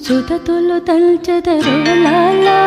సుతతులు తల్చదరు లాలా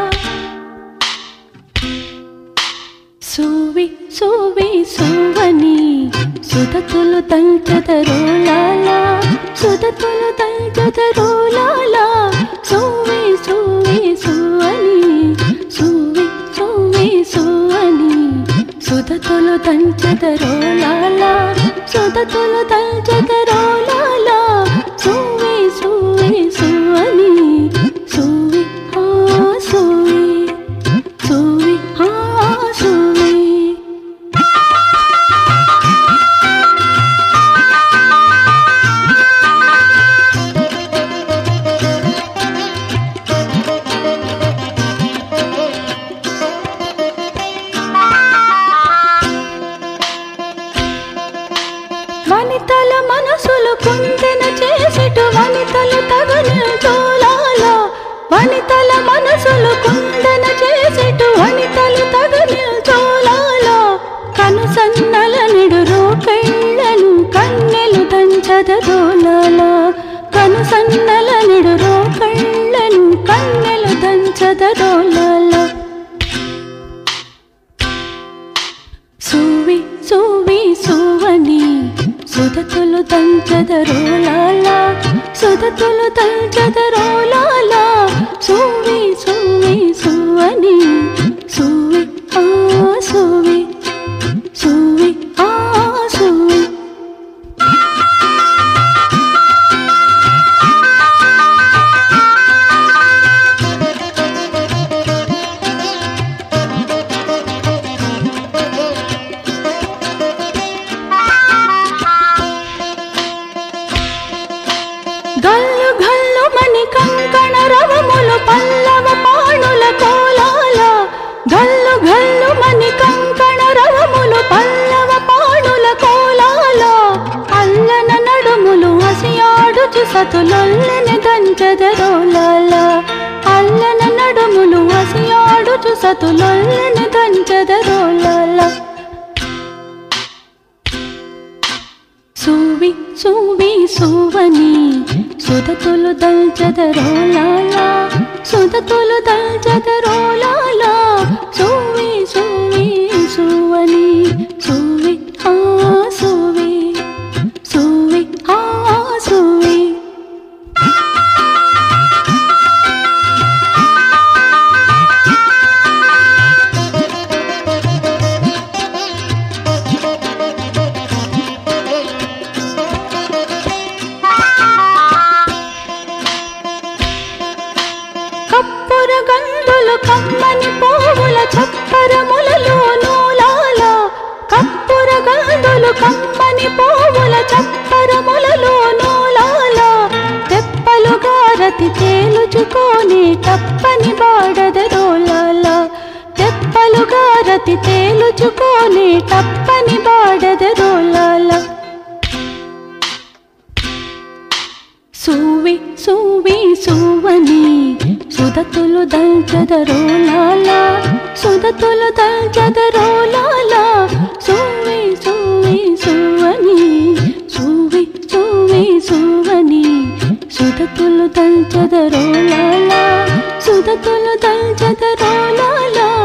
సూవి సూవి సూవని సుతతులు తల్చదరు లాలా సుతతులు తల్చదరు లాలా సూవి సూవి సూవని సూవి సూవి సూవని సుతతులు తంచదరు లాలా సుతతులు తంచదరు లాలా సూవి సూవి సూవని సూవి ఆ సూవి సూవి ఆ సూవి వనితల మనసులు కుందెన చేసిటు వనితలు తగని తోలాల వనితల మనసులు కుందెన చేసిటు వనితలు తగని తోలాల కను సన్నల నిడురు పెళ్ళను కన్నెలు దంచద దోలాల కను సన్నల నిడురు పెళ్ళను కన్నెలు దంచద దోలాల సూవి సూవి సూవని సుధతులు తంచదరు లాలా సుధతులు తంచదరు లాలా సూవి సూవి సూవని సూవి ఆ సూవి సూవి ఆ సూవి గల్లు గల్లు మణి కంకణ రవములు పల్లవ పాణుల కోలాల గల్లు గల్లు మణి కంకణ రవములు పల్లవ పాణుల కోలాల అల్లన నడుములు అసియాడుచు సతులొల్లని దంచదరోలాల అల్లన నడుములు అసియాడుచు సతులొల్లని దంచదరోలాల సూవి సూవి సూవని సుధతులు దల్చదరో లాలా సుధతులు దల్చదరో లాలా సూవి సూవి సూవని సూవి ఆ సూవి సూవి ఆ సూవి కప్పుర గంధులు కమ్మని పువ్వుల చప్పరములలో నూలాల కప్పుర గంధులు కమ్మని పువ్వుల చప్పరములలో నూలాల తెప్పలు గారతి తేలుచుకొని తప్పని బాడద రోలాల తెప్పలు గారతి తేలుచుకొని తప్పని బాడద రోలాల సూవి సూవి సూవని సుధతులు దల్చదరో లాలా సుధతులు దల్చదరో లాలా సూవి సూవి సూవని సూవి సూవి సూవని సుధతులు దల్చదరో లాలా సుధతులు దల్చదరో లాలా